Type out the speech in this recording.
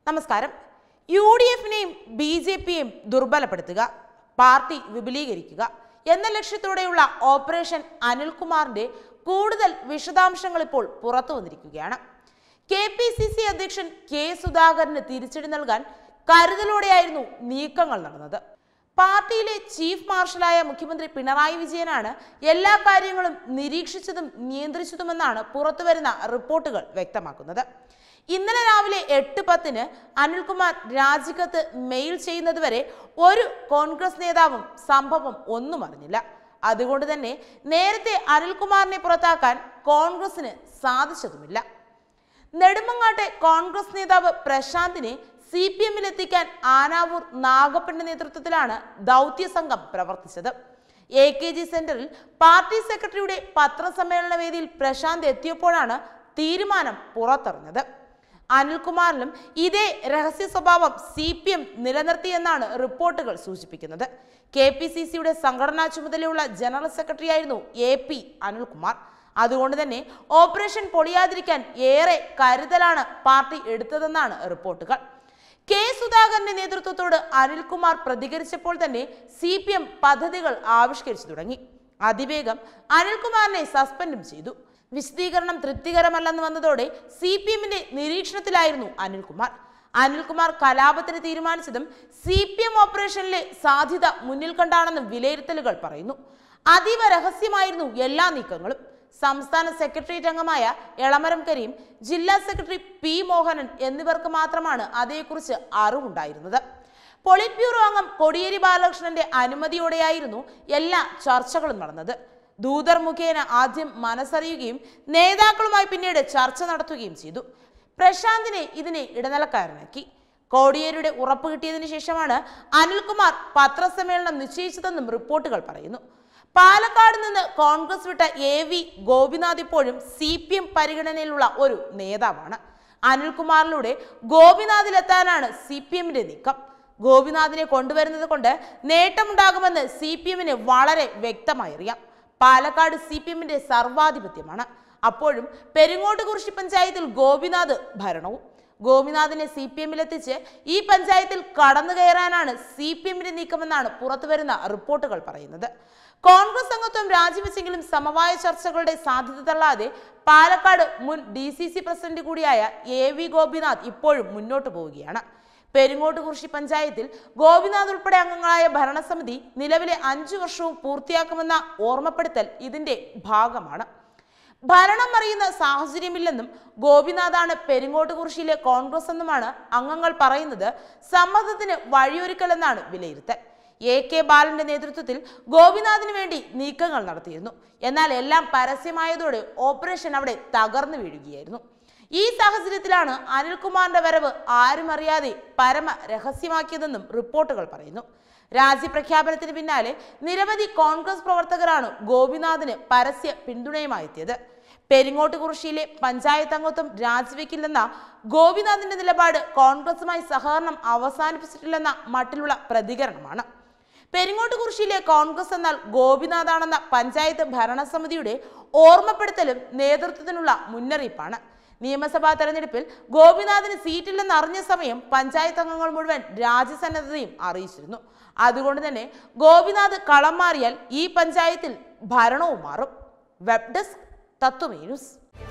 നമസ്കാരം U D എഫിനെയും B J പിയെയും ദുർബലപ്പെടുത്തുക പാർട്ടി വിപുലീകരിക്കുക എന്ന ലക്ഷ്യത്തോടെയുള്ള ഓപ്പറേഷൻ അനിൽകുമാറിന്റെ കൂടുതൽ വിശദാംശങ്ങൾ ഇപ്പോൾ പുറത്തു വന്നിരിക്കുകയാണ് കെ പി സി സി അധ്യക്ഷൻ കെ സുധാകരന് തിരിച്ചടി നൽകാൻ കരുതലോടെയായിരുന്നു നീക്കങ്ങൾ നടന്നത് പാർട്ടിയിലെ ചീഫ് മാർഷലായ മുഖ്യമന്ത്രി പിണറായി വിജയനാണ് എല്ലാ കാര്യങ്ങളും നിരീക്ഷിച്ചതും നിയന്ത്രിച്ചതുമെന്നാണ് പുറത്തുവരുന്ന റിപ്പോർട്ടുകൾ വ്യക്തമാക്കുന്നത് ഇന്നലെ രാവിലെ എട്ട് പത്തിന് അനിൽകുമാർ രാജിക്കത്ത് മെയിൽ ചെയ്യുന്നതുവരെ ഒരു കോൺഗ്രസ് നേതാവും സംഭവം ഒന്നും അറിഞ്ഞില്ല അതുകൊണ്ട് തന്നെ നേരത്തെ അനിൽകുമാറിനെ പുറത്താക്കാൻ കോൺഗ്രസിന് സാധിച്ചതുമില്ല നെടുമങ്ങാട്ടെ കോൺഗ്രസ് നേതാവ് പ്രശാന്തിനെ സി പി എമ്മിലെത്തിക്കാൻ ആനാവൂർ നാഗപ്പന്റെ നേതൃത്വത്തിലാണ് ദൗത്യ സംഘം പ്രവർത്തിച്ചത് എ കെ ജി സെന്ററിൽ പാർട്ടി സെക്രട്ടറിയുടെ പത്രസമ്മേളന വേദിയിൽ പ്രശാന്ത് എത്തിയപ്പോഴാണ് തീരുമാനം പുറത്തറിഞ്ഞത് അനിൽകുമാറിലും ഇതേ രഹസ്യ സ്വഭാവം സി പി എം നിലനിർത്തിയെന്നാണ് റിപ്പോർട്ടുകൾ സൂചിപ്പിക്കുന്നത് കെ പി സി സിയുടെ സംഘടനാ ചുമതലയുള്ള ജനറൽ സെക്രട്ടറിയായിരുന്നു എ പി അനിൽകുമാർ അതുകൊണ്ട് തന്നെ ഓപ്പറേഷൻ പൊളിയാതിരിക്കാൻ ഏറെ കരുതലാണ് പാർട്ടി എടുത്തതെന്നാണ് റിപ്പോർട്ടുകൾ കെ സുധാകരന്റെ നേതൃത്വത്തോട് അനിൽകുമാർ പ്രതികരിച്ചപ്പോൾ തന്നെ സി പി എം പദ്ധതികൾ ആവിഷ്കരിച്ചു തുടങ്ങി അതിവേഗം അനിൽകുമാറിനെ സസ്പെൻഡും ചെയ്തു വിശദീകരണം തൃപ്തികരമല്ലെന്ന് വന്നതോടെ സി പി എമ്മിന്റെ നിരീക്ഷണത്തിലായിരുന്നു അനിൽകുമാർ അനിൽകുമാർ കലാപത്തിന് തീരുമാനിച്ചതും സി പി എം ഓപ്പറേഷനിലെ സാധ്യത മുന്നിൽ കണ്ടാണെന്ന് വിലയിരുത്തലുകൾ പറയുന്നു അതീവ രഹസ്യമായിരുന്നു എല്ലാ നീക്കങ്ങളും സംസ്ഥാന സെക്രട്ടേറിയറ്റ് അംഗമായ എളമരം കരീം ജില്ലാ സെക്രട്ടറി പി മോഹനൻ എന്നിവർക്ക് മാത്രമാണ് അതേക്കുറിച്ച് അറിവുണ്ടായിരുന്നത് പൊളിറ്റ് ബ്യൂറോ അംഗം കോടിയേരി ബാലകൃഷ്ണന്റെ അനുമതിയോടെയായിരുന്നു എല്ലാ ചർച്ചകളും നടന്നത് ദൂതർ മുഖേന ആദ്യം മനസ്സറിയുകയും നേതാക്കളുമായി പിന്നീട് ചർച്ച നടത്തുകയും ചെയ്തു പ്രശാന്തിനെ ഇതിനെ ഇടനിലക്കാരനാക്കി കോടിയേരിയുടെ ഉറപ്പ് കിട്ടിയതിനു ശേഷമാണ് അനിൽകുമാർ പത്രസമ്മേളനം നിശ്ചയിച്ചതെന്നും റിപ്പോർട്ടുകൾ പറയുന്നു പാലക്കാട് നിന്ന് കോൺഗ്രസ് വിട്ട എ വി ഗോപിനാഥ് ഇപ്പോഴും സി പി എം പരിഗണനയിലുള്ള ഒരു നേതാവാണ് അനിൽകുമാറിലൂടെ ഗോപിനാഥിലെത്താനാണ് സി പി എമ്മിന്റെ നീക്കം ഗോപിനാഥിനെ കൊണ്ടുവരുന്നത് കൊണ്ട് നേട്ടമുണ്ടാകുമെന്ന് സി പി എമ്മിന് വളരെ വ്യക്തമായി അറിയാം പാലക്കാട് സി പി എമ്മിന്റെ സർവാധിപത്യമാണ് അപ്പോഴും പെരിങ്ങോട്ടുകുറിശി പഞ്ചായത്തിൽ ഗോപിനാഥ് ഭരണവും ഗോപിനാഥിനെ സി പി എമ്മിലെത്തിച്ച് ഈ പഞ്ചായത്തിൽ കടന്നു കയറാനാണ് സി പി എമ്മിന്റെ നീക്കമെന്നാണ് പുറത്തുവരുന്ന റിപ്പോർട്ടുകൾ പറയുന്നത് കോൺഗ്രസ് അംഗത്വം രാജിവെച്ചെങ്കിലും സമവായ ചർച്ചകളുടെ സാധ്യത തള്ളാതെ പാലക്കാട് മുൻ ഡി സി സി പ്രസിഡന്റ് കൂടിയായ എ വി ഗോപിനാഥ് ഇപ്പോഴും മുന്നോട്ട് പോവുകയാണ് പെരിങ്ങോട്ടുകുറിശി പഞ്ചായത്തിൽ ഗോപിനാഥ് ഉൾപ്പെടെ അംഗങ്ങളായ ഭരണസമിതി നിലവിലെ അഞ്ചു വർഷവും പൂർത്തിയാക്കുമെന്ന ഓർമ്മപ്പെടുത്തൽ ഇതിന്റെ ഭാഗമാണ് ഭരണം അറിയുന്ന സാഹചര്യമില്ലെന്നും ഗോപിനാഥാണ് പെരിങ്ങോട്ടുകുറിശിയിലെ കോൺഗ്രസ് എന്നുമാണ് അംഗങ്ങൾ പറയുന്നത് സമ്മതത്തിന് വഴിയൊരുക്കലെന്നാണ് വിലയിരുത്തൽ എ കെ ബാലന്റെ നേതൃത്വത്തിൽ ഗോപിനാഥിന് വേണ്ടി നീക്കങ്ങൾ നടത്തിയിരുന്നു എന്നാൽ എല്ലാം പരസ്യമായതോടെ ഓപ്പറേഷൻ അവിടെ തകർന്നു വീഴുകയായിരുന്നു ഈ സാഹചര്യത്തിലാണ് അനിൽകുമാറിന്റെ വരവ് ആരും അറിയാതെ പരമ രഹസ്യമാക്കിയതെന്നും റിപ്പോർട്ടുകൾ പറയുന്നു രാജ്യപ്രഖ്യാപനത്തിന് പിന്നാലെ നിരവധി കോൺഗ്രസ് പ്രവർത്തകരാണ് ഗോപിനാഥിന് പരസ്യ പിന്തുണയുമായി എത്തിയത് പെരിങ്ങോട്ട് കുറിശിയിലെ പഞ്ചായത്ത് അംഗത്വം രാജിവെക്കില്ലെന്ന ഗോപിനാഥിന്റെ നിലപാട് കോൺഗ്രസുമായി സഹകരണം അവസാനിപ്പിച്ചിട്ടില്ലെന്ന മട്ടിലുള്ള പ്രതികരണമാണ് പെരിങ്ങോട്ട് കുറിശിയിലെ കോൺഗ്രസ് എന്നാൽ ഗോപിനാഥാണെന്ന പഞ്ചായത്ത് ഭരണസമിതിയുടെ ഓർമ്മപ്പെടുത്തലും നേതൃത്വത്തിനുള്ള മുന്നറിയിപ്പാണ് നിയമസഭാ തെരഞ്ഞെടുപ്പിൽ ഗോപിനാഥിന് സീറ്റില്ലെന്ന് അറിഞ്ഞ സമയം പഞ്ചായത്ത് അംഗങ്ങൾ മുഴുവൻ രാജ്യസന്നദ്ധതയും അറിയിച്ചിരുന്നു അതുകൊണ്ട് തന്നെ ഗോപിനാഥ് കളം മാറിയാൽ ഈ പഞ്ചായത്തിൽ ഭരണവും മാറും വെബ് ഡെസ്ക് തത്വമേ ന്യൂസ്